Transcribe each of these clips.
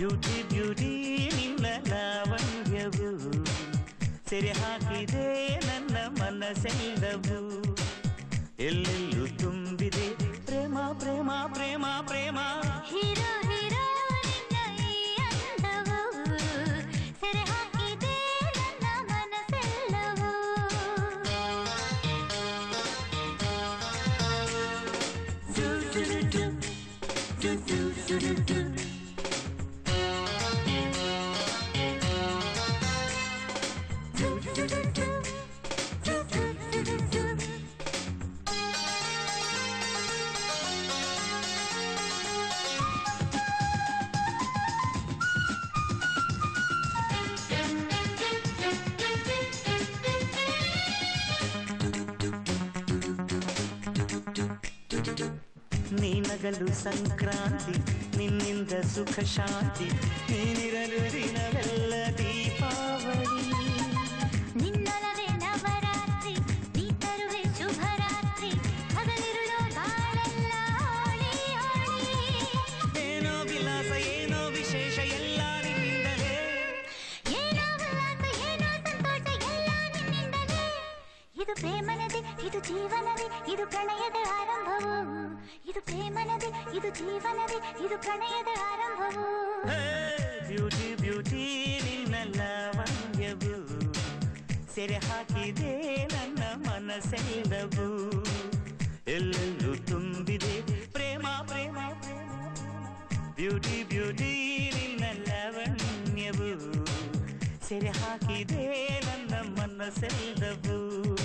beauty beauty ನಿನ್ನ ಲಾವಣ್ಯವು ಸೆರೆ ಹಾಕಿದೆ ನನ್ನ ಮನಸ್ಸೆಲ್ಲವು ಎಲ್ಲೆಲ್ಲೂ ತುಂಬಿದೆ ಪ್ರೇಮ ಪ್ರೇಮ ಪ್ರೇಮ ಪ್ರೇಮ ಹೀರೋ ಹೀರೋ ನಿನ್ನ ಈ ಅಂದವು ಸೆರೆ ಹಾಕಿದೆ ನನ್ನ ಮನಸ್ಸೆಲ್ಲವೂ ನೀನಗಲು ಸಂಕ್ರಾಂತಿ ನಿನ್ನಿಂದ ಸುಖ ಶಾಂತಿ ನೀನಿರಲು ದಿನವೆಲ್ಲ ದೀಪಾವಳಿ ನಿನ್ನೊಲವೇ ನವರಾತ್ರಿ ನೀ ತರುವೆ ಶುಭರಾತ್ರಿ ಹಗಲಿರುಳು ಬಾಳೆಲ್ಲ ಹೋಳಿ ಹೋಳಿ ಏನೋ ವಿಲಾಸ ಏನೋ ವಿಶೇಷ ಎಲ್ಲ ನಿನ್ನಿಂದಲೇ ಏನೋ ಉಲ್ಲಾಸ ಏನೋ ಸಂತೋಷ ಎಲ್ಲ ನಿನ್ನಿಂದಲೇ ಇದು ಪ್ರೇಮನದೆ ಇದು ಜೀವನವೇ ಇದು ಪ್ರಣಯದ ಆರಂಭವು ಇದು ಪ್ರೇಮನದೆ ಇದು ಜೀವನವೇ ಇದು ಪ್ರಣಯದ ಆರಂಭವು ಬ್ಯೂಟಿ ಬ್ಯೂಟಿ ನಿನ್ನ ಲಾವಣ್ಯವು ಸೆರೆ ಹಾಕಿದೆ ನನ್ನ ಮನಸ್ಸೆಲ್ಲವು ಎಲ್ಲೆಲ್ಲೂ ತುಂಬಿದೆ ಪ್ರೇಮ ಪ್ರೇಮ ಪ್ರೇಮ ಬ್ಯೂಟಿ ಬ್ಯೂಟಿ ನಿನ್ನ ಲಾವಣ್ಯವು ಸೆರೆ ಹಾಕಿದೆ ನನ್ನ ಮನಸ್ಸೆಲ್ಲವು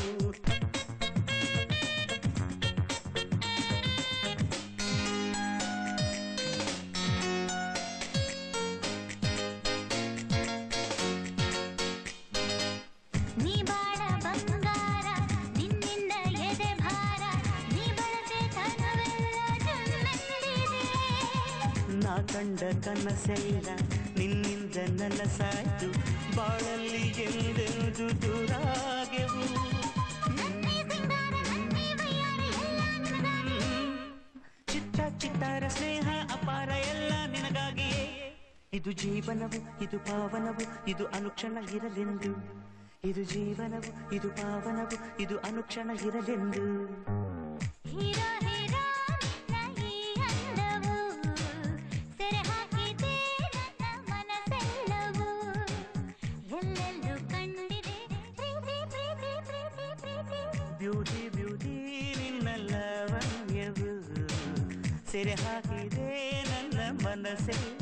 ನೀ ಬಾಳ ಬಂಗಾರ ನಿನ್ನಿಂದ ಎದೆ ಭಾರ ನೀ ಬಳಸೆ ತನುವೆಲ್ಲ ಜನ್ಮೆಂದಿದೆ ನಾ ಕಂಡ ಕನಸೆಲ್ಲ ನಿನ್ನಿಂದ ನನಸಾಯ್ತು ಬಾಳಲ್ಲಿ ಎಂದೆಂದು ದೂರಾಗೆವು ನನ್ನೇ ಸಿಂಗಾರ ನನ್ನೇ ವಯ್ಯಾರ ಎಲ್ಲ ನಿನಗಾಗಿ ಚಿತ್ತ ಚಿತ್ತಾರ ಸ್ನೇಹ ಅಪಾರ ಎಲ್ಲ ನಿನಗಾಗಿಯೇ ಇದು ಜೀವನವು ಇದು ಪಾವನವು ಇದು ಅನುಕ್ಷಣ ಇರಲೆಂದು ಇದು ಜೀವನವು ಇದು ಪಾವನವು ಇದು ಅನುಕ್ಷಣ ಇರಲೆಂದು ಹೀರೋ ಹೀರೋ ನಿನ್ನ ಈ ಅಂದವು ಸೆರೆ ಹಾಕಿದೆ ನನ್ನ ಮನಸ್ಸೆಲ್ಲವೂ ಎಲ್ಲೆಲ್ಲೂ ಕಂಡಿದೆ ಪ್ರೀತಿ ಪ್ರೀತಿ ಪ್ರೀತಿ ಪ್ರೀತಿ ಬ್ಯೂಟಿ ಬ್ಯೂಟಿ ನಿನ್ನ ಲಾವಣ್ಯವು ಸೆರೆ ಹಾಕಿದೆ ನನ್ನ ಮನಸ್ಸೆಲ್ಲ